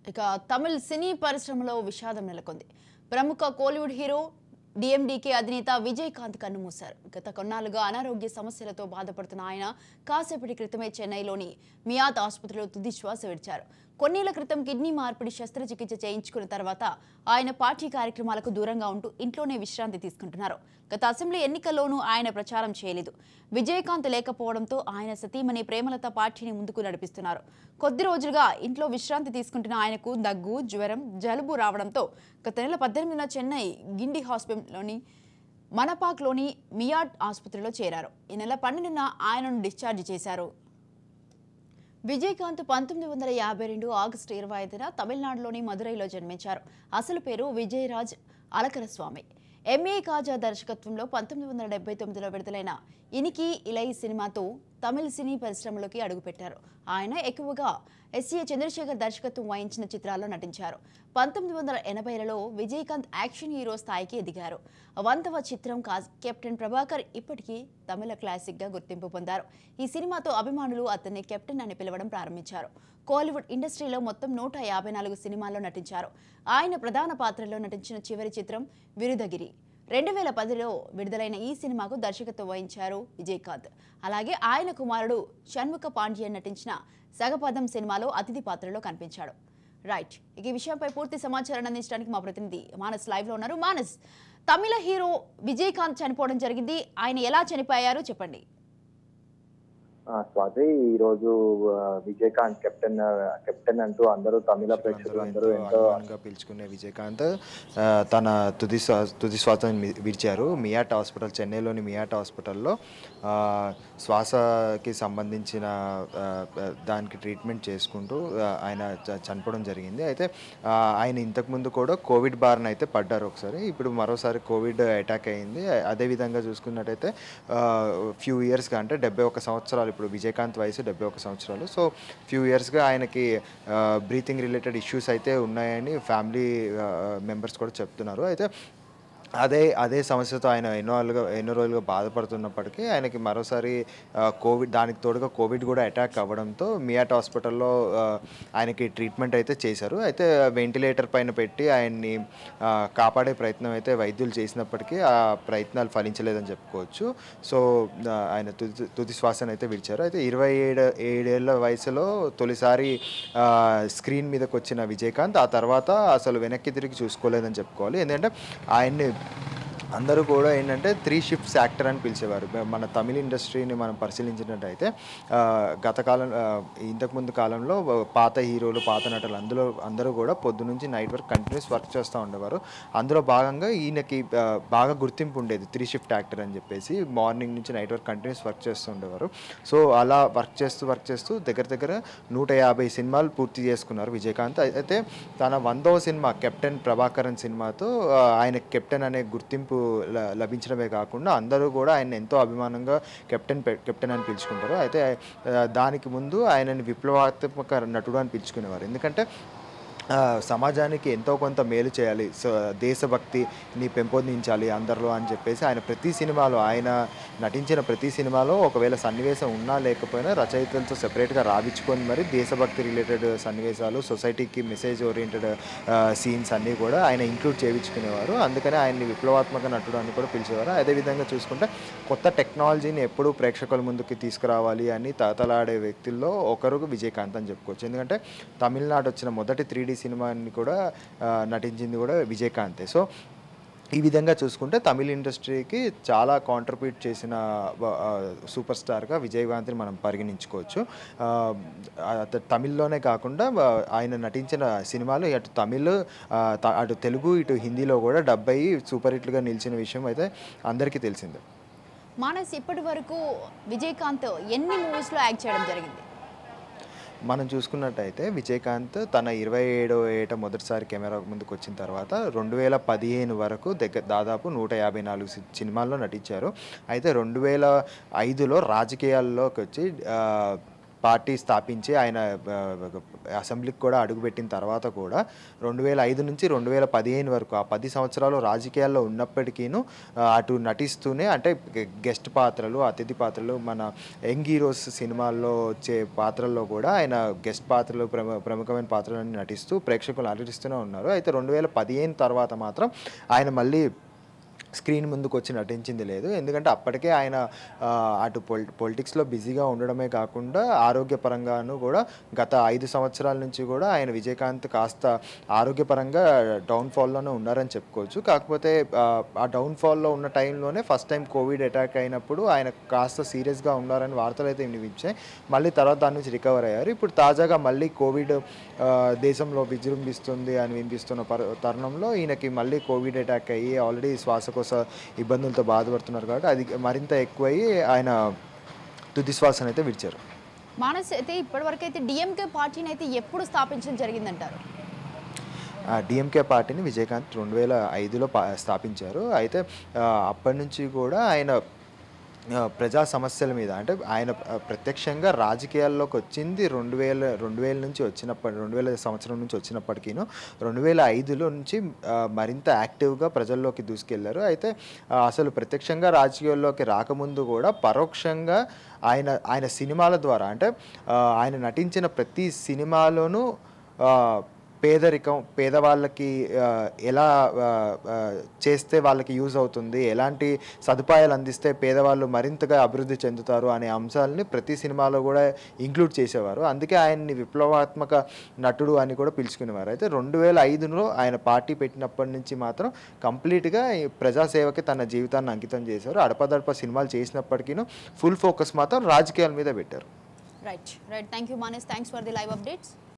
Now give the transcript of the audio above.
ఇక తమిళ్ సినీ పరిశ్రమలో విషాదం నెలకొంది ప్రముఖ కోలీవుడ్ హీరో డిఎండికే అధినేత విజయకాంత్ కన్నుమూశారు గత కొన్నాళ్లుగా అనారోగ్య సమస్యలతో బాధపడుతున్న ఆయన కాసేపటి క్రితమే చెన్నైలోని మియాత్ ఆసుపత్రిలో తుది శ్వాస విడిచారు కొన్నేళ్ల క్రితం కిడ్నీ మార్పిడి శస్త్రచికిత్స చేయించుకున్న తర్వాత ఆయన పార్టీ కార్యక్రమాలకు దూరంగా ఉంటూ ఇంట్లోనే విశ్రాంతి తీసుకుంటున్నారు గత అసెంబ్లీ ఎన్నికల్లోనూ ఆయన ప్రచారం చేయలేదు విజయకాంత్ లేకపోవడంతో ఆయన సతీమణి ప్రేమలత పార్టీని ముందుకు నడిపిస్తున్నారు కొద్ది రోజులుగా ఇంట్లో విశ్రాంతి తీసుకుంటున్న ఆయనకు దగ్గు జ్వరం జలుబు రావడంతో గత నెల పద్దెనిమిదిన చెన్నై గిండి హాస్పిటల్లోని మనపాక్లోని మియాట్ ఆసుపత్రిలో చేరారు ఈ నెల పన్నెండున ఆయనను డిశ్చార్జ్ చేశారు విజయకాంత్ పంతొమ్మిది వందల యాభై రెండు ఆగస్టు ఇరవై ఐదున తమిళనాడులోని మదురైలో జన్మించారు అసలు పేరు విజయరాజ్ అలకరస్వామి ఎంఏ కాజా దర్శకత్వంలో పంతొమ్మిది వందల డెబ్బై తొమ్మిదిలో విడుదలైన ఇనికి ఇలై సినిమాతో తమిళ సినీ పరిశ్రమలోకి అడుగుపెట్టారు ఆయన ఎక్కువగా ఎస్ఏ చంద్రశేఖర్ దర్శకత్వం వహించిన చిత్రాల్లో నటించారు పంతొమ్మిది వందల ఎనభైలలో విజయకాంత్ యాక్షన్ హీరో స్థాయికి ఎదిగారు వంతవ చిత్రం కాజ్ కెప్టెన్ ప్రభాకర్ ఇప్పటికీ తమిళ క్లాసిక్గా గుర్తింపు పొందారు ఈ సినిమాతో అభిమానులు అతన్ని కెప్టెన్ అని పిలవడం ప్రారంభించారు కోలీవుడ్ ఇండస్ట్రీలో మొత్తం నూట యాభై నాలుగు సినిమాల్లో నటించారు ఆయన ప్రధాన పాత్రలో నటించిన చివరి చిత్రం విరుదగిరి రెండు వేల పదిలో విడుదలైన ఈ సినిమాకు దర్శకత్వం వహించారు విజయకాంత్ అలాగే ఆయన కుమారుడు షణ్ముఖ పాండ్యన్ నటించిన సగపదం సినిమాలో అతిథి పాత్రలో కనిపించాడు రైట్ ఇక ఈ విషయంపై పూర్తి సమాచారాన్ని అందించడానికి మా ప్రతినిధి మానస్ లైవ్ లో ఉన్నారు మానస్ తమిళ హీరో విజయకాంత్ చనిపోవడం జరిగింది ఆయన ఎలా చనిపోయారో చెప్పండి ఆ, స్వాతి ఈ రోజు ఆ, విజయకాంత్ కెప్టెన్ ఆ, కెప్టెన్ అంటూ అందరూ తమిళ ప్రేక్షకులు అందరూ ఎంతో అభిమానంగా పిలుచుకునే విజయకాంత్ ఆ, తన తుది శ్వా- తుది శ్వాసను మి- విడిచారు మియాట్ హాస్పిటల్ చెన్నైలోని మియాట్ హాస్పిటల్లో ఆ, శ్వాసకి సంబంధించిన ఆ, ఆ, దానికి ట్రీట్మెంట్ చేసుకుంటూ ఆ, ఆయన చ- చనిపోవడం జరిగింది అయితే ఆ, ఆయన ఇంతకుముందు కూడా కోవిడ్ బారిన అయితే పడ్డారు ఒకసారి ఇప్పుడు మరోసారి కోవిడ్ అటాక్ అయింది అదే విధంగా చూసుకున్నట్టయితే ఫ్యూ ఇయర్స్గా అంటే డెబ్బై ఒక సంవత్సరాలు ఇప్పుడు విజయకాంత్ వయసు డెబ్బై ఒక సంవత్సరాలు సో ఫ్యూ ఇయర్స్గా ఆయనకి బ్రీతింగ్ రిలేటెడ్ ఇష్యూస్ అయితే ఉన్నాయని ఫ్యామిలీ మెంబర్స్ కూడా చెప్తున్నారు అయితే అదే అదే సమస్యతో ఆయన ఎన్నో రోజులుగా ఎన్నో రోజులుగా బాధపడుతున్నప్పటికీ ఆయనకి మరోసారి ఆ, కోవిడ్ దానికి తోడుగా కోవిడ్ కూడా అటాక్ అవ్వడంతో మియాట్ హాస్పిటల్లో ఆ, ఆయనకి ట్రీట్మెంట్ అయితే చేశారు అయితే వెంటిలేటర్ పైన పెట్టి ఆయన్ని ఆ, కాపాడే ప్రయత్నం అయితే వైద్యులు చేసినప్పటికీ ఆ ప్రయత్నాలు ఫలించలేదని చెప్పుకోవచ్చు సో ఆ, ఆయన తుది తుది శ్వాసను అయితే విడిచారు అయితే ఇరవై ఏడు ఏడేళ్ల వయసులో తొలిసారి ఆ, స్క్రీన్ మీదకి వచ్చిన విజయకాంత్ ఆ తర్వాత అసలు వెనక్కి తిరిగి చూసుకోలేదని చెప్పుకోవాలి ఎందుకంటే ఆయన్ని అందరూ కూడా ఏంటంటే త్రీ షిఫ్ట్స్ యాక్టర్ అని పిలిచేవారు మన తమిళ ఇండస్ట్రీని మనం పరిశీలించినట్టయితే ఆ, గత కాలం ఆ, ఇంతకుముందు కాలంలో పాత హీరోలు పాత నటులు అందులో అందరూ కూడా పొద్దు నుంచి నైట్ వరకు కంటిన్యూస్ వర్క్ చేస్తూ ఉండేవారు అందులో భాగంగా ఈయనకి ఆ, బాగా గుర్తింపు ఉండేది త్రీ షిఫ్ట్ యాక్టర్ అని చెప్పేసి మార్నింగ్ నుంచి నైట్ వరకు కంటిన్యూస్ వర్క్ చేస్తూ ఉండేవారు సో అలా వర్క్ చేస్తూ వర్క్ చేస్తూ దగ్గర దగ్గర నూట యాభై సినిమాలు పూర్తి చేసుకున్నారు విజయకాంత్ అయితే తన వందవ సినిమా కెప్టెన్ ప్రభాకరన్ సినిమాతో ఆ, ఆయన కెప్టెన్ అనే గుర్తింపు ల- లభించడమే కాకుండా అందరూ కూడా ఆయన ఎంతో అభిమానంగా కెప్టెన్ పె- కెప్టెన్ అని పిలుచుకుంటారు అయితే ఆ, దానికి ముందు ఆయనని విప్లవాత్మక నటుడు అని పిలుచుకునేవారు ఎందుకంటే ఆ, సమాజానికి ఎంతో కొంత మేలు చేయాలి సో దేశభక్తిని పెంపొందించాలి అందరిలో అని చెప్పేసి ఆయన ప్రతి సినిమాలో ఆయన నటించిన ప్రతి సినిమాలో ఒకవేళ సన్నివేశం ఉన్నా లేకపోయినా రచయితలతో సెపరేట్గా రావించుకొని మరి దేశభక్తి రిలేటెడ్ సన్నివేశాలు సొసైటీకి మెసేజ్ ఓరియంటెడ్ సీన్స్ అన్నీ కూడా ఆయన ఇంక్లూడ్ చేయించుకునేవారు అందుకనే ఆయన్ని విప్లవాత్మక నటుడు అని కూడా పిలిచేవారు అదేవిధంగా చూసుకుంటే కొత్త టెక్నాలజీని ఎప్పుడూ ప్రేక్షకుల ముందుకి తీసుకురావాలి అని తతలాడే వ్యక్తుల్లో ఒకరు విజయకాంత్ అని చెప్పుకోవచ్చు ఎందుకంటే తమిళనాడు వచ్చిన మొదటి త్రీ డి సినిమాని కూడా ఆ, నటించింది కూడా విజయకాంతే సో ఈ విధంగా చూసుకుంటే తమిళ ఇండస్ట్రీకి చాలా కాంట్రిబ్యూట్ చేసిన వ- ఆ, సూపర్ స్టార్గా విజయకాంత్ని మనం పరిగణించుకోవచ్చు ఆ, అత- తమిళ్లోనే కాకుండా ఆ, ఆయన నటించిన సినిమాలు అటు తమిళ్ ఆ, త- అటు తెలుగు ఇటు హిందీలో కూడా డబ్ అయ్యి సూపర్ హిట్లుగా నిలిచిన విషయం అయితే అందరికీ తెలిసిందే మానస్ ఇప్పటి వరకు విజయకాంత్ ఎన్ని మూవీస్లో యాక్ట్ చేయడం జరిగింది మనం చూసుకున్నట్టయితే విజయకాంత్ తన ఇరవై ఏడో ఏట మొదటిసారి కెమెరా ముందుకు వచ్చిన తర్వాత రెండు వేల పదిహేను వరకు దగ్గర దాదాపు నూట యాభై నాలుగు సి- సినిమాల్లో నటించారు అయితే రెండు వేల ఐదులో రాజకీయాల్లోకి వచ్చి ఆ, పార్టీ స్థాపించి ఆయన ఆ, అసెంబ్లీకి కూడా అడుగుపెట్టిన తర్వాత కూడా రెండు వేల ఐదు నుంచి రెండు వేల పదిహేను వరకు ఆ పది సంవత్సరాలు రాజకీయాల్లో ఉన్నప్పటికీను ఆ, అటు నటిస్తూనే అంటే గెస్ట్ పాత్రలు అతిథి పాత్రలు మన యంగ్ హీరోస్ సినిమాల్లో వచ్చే పాత్రల్లో కూడా ఆయన గెస్ట్ పాత్రలు ప్రమ ప్రముఖమైన పాత్రలను నటిస్తూ ప్రేక్షకులు అలరిస్తూనే ఉన్నారు అయితే రెండు వేల పదిహేను తర్వాత మాత్రం ఆయన మళ్ళీ స్క్రీన్ ముందుకు వచ్చి నటించింది లేదు ఎందుకంటే అప్పటికే ఆయన ఆ, అటు పొలి పొలిటిక్స్లో బిజీగా ఉండడమే కాకుండా ఆరోగ్యపరంగాను కూడా గత ఐదు సంవత్సరాల నుంచి కూడా ఆయన విజయకాంత్ కాస్త ఆరోగ్యపరంగా డౌన్ఫాల్లోనే ఉన్నారని చెప్పుకోవచ్చు కాకపోతే ఆ, ఆ డౌన్ఫాల్లో ఉన్న టైంలోనే ఫస్ట్ టైం కోవిడ్ అటాక్ అయినప్పుడు ఆయన కాస్త సీరియస్గా ఉన్నారని వార్తలు అయితే వినిపించాయి మళ్ళీ తర్వాత దాని నుంచి రికవర్ అయ్యారు ఇప్పుడు తాజాగా మళ్ళీ కోవిడ్ ఆ, దేశంలో విజృంభిస్తుంది అని వినిపిస్తున్న పర తరుణంలో ఈయనకి మళ్ళీ కోవిడ్ అటాక్ అయ్యి ఆల్రెడీ శ్వాసకోశ ఇబ్బందులతో బాధపడుతున్నారు కాబట్టి అది మరింత ఎక్కువయ్యి ఆయన తుది శ్వాసను అయితే విడిచారు మానస్ అయితే ఇప్పటివరకు అయితే డిఎంకే పార్టీని అయితే ఎప్పుడు స్థాపించడం జరిగిందంటారు డిఎంకే పార్టీని విజయకాంత్ రెండు వేల ఐదులో పా స్థాపించారు అయితే ఆ, అప్పటి నుంచి కూడా ఆయన ఆ, ప్రజా సమస్యల మీద అంటే ఆయన ఆ, ప్రత్యక్షంగా రాజకీయాల్లోకి వచ్చింది రెండు వేల రెండు వేల నుంచి వచ్చినప్పటి రెండు వేల సంవత్సరం నుంచి వచ్చినప్పటికీను రెండు వేల ఐదులో నుంచి ఆ, మరింత యాక్టివ్గా ప్రజల్లోకి దూసుకెళ్లారు అయితే ఆ, అసలు ప్రత్యక్షంగా రాజకీయాల్లోకి రాకముందు కూడా పరోక్షంగా ఆయన ఆయన సినిమాల ద్వారా అంటే ఆ, ఆయన నటించిన ప్రతి సినిమాలోనూ ఆ, పేదరికం పేదవాళ్ళకి ఆ, ఎలా ఆ, ఆ, చేస్తే వాళ్ళకి యూజ్ అవుతుంది ఎలాంటి సదుపాయాలు అందిస్తే పేదవాళ్ళు మరింతగా అభివృద్ధి చెందుతారు అనే అంశాలని ప్రతి సినిమాలో కూడా ఇంక్లూడ్ చేసేవారు అందుకే ఆయన్ని విప్లవాత్మక నటుడు అని కూడా పిలుచుకునేవారు అయితే రెండు వేల ఐదులో ఆయన పార్టీ పెట్టినప్పటి నుంచి మాత్రం కంప్లీట్గా ఈ ప్రజాసేవకి తన జీవితాన్ని అంకితం చేశారు అడపదడప సినిమాలు చేసినప్పటికీ ఫుల్ ఫోకస్ మాత్రం రాజకీయాల మీద పెట్టారు right right thank you Manas thanks for the live updates